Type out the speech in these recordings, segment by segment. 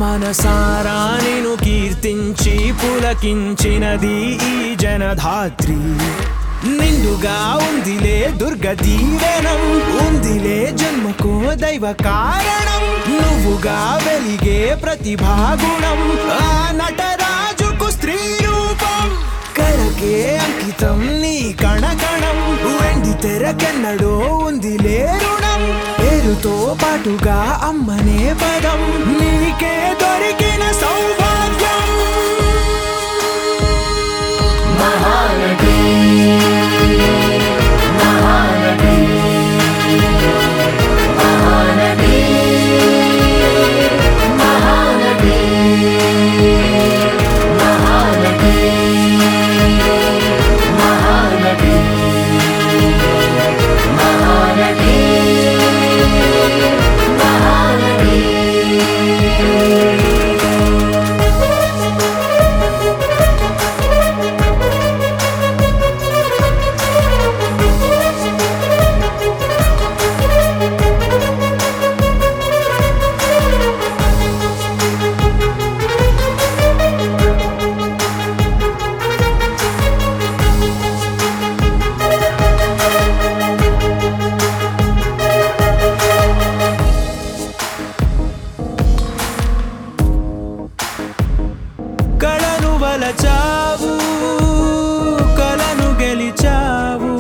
మానసారా నేను కీర్తించి పులకించినది ఈ జనధాత్రి నిండుగా ఉందిలే దుర్గ దీవెనం ఉందిలే జన్మకో దైవ కారణం నువ్వుగా వెలిగే ప్రతిభాగుణం ఆ నటరాజుకు స్త్రీ రూపం కళకే అంకితం నీ కణకణం వెండి తెరకెన్నడో ఉంది రుణం పేరుతో పాటుగా అమ్మనే పదం నీకే దొరికిన సౌభాగ్యం మహానటి మహానటి మహానటి మహానటి మహానటి మహానటి మహానటి కళను వలచావు కళను గెలిచావు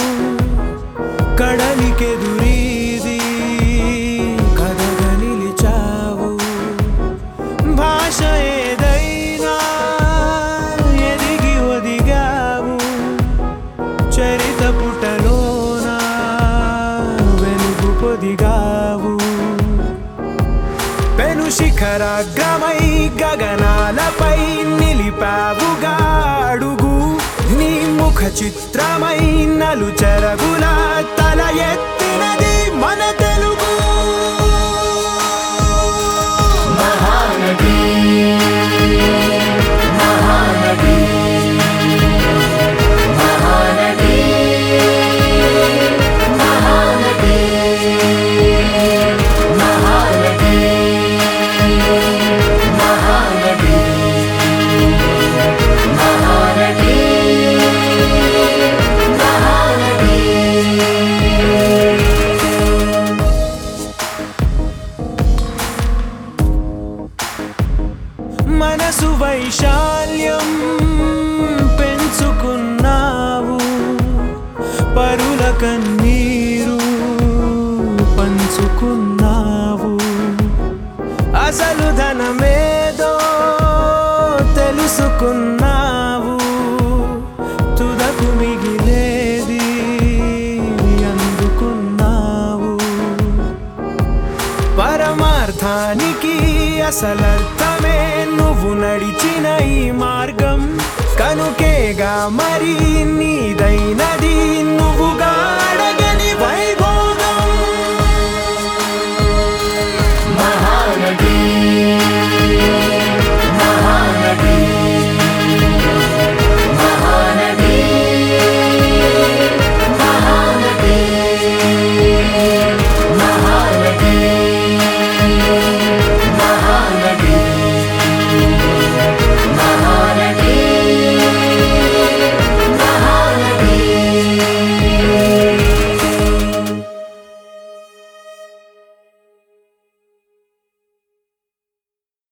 కడలికెదురీది కథగా నిలిచావు భాష ఏదైనా ఎదిగి ఒదిగావు చరిత పుటలోన వెలుగు పొదిగావు పెను శిఖరాగ్రమై గగనాలపై నిలిపావుగా అడుగు నీ ముఖ చిత్రమై నలు చెరగుల తల ఎత్తినది మన తెలుగు మహానటి మహానటి మహానటి మహానటి మహానటి మహానటి మహానటి మనసు వైశాల్యం పెంచుకున్నావు పరుల కన్నీరు పంచుకున్నావు అసలు ధనమేదో తెలుసుకున్నావు తుదకు మిగిలేది అందుకున్నావు పరమార్థానికి అసలర్థమే నువ్వు నడిచిన ఈ మార్గం కనుకేగా మరి నీ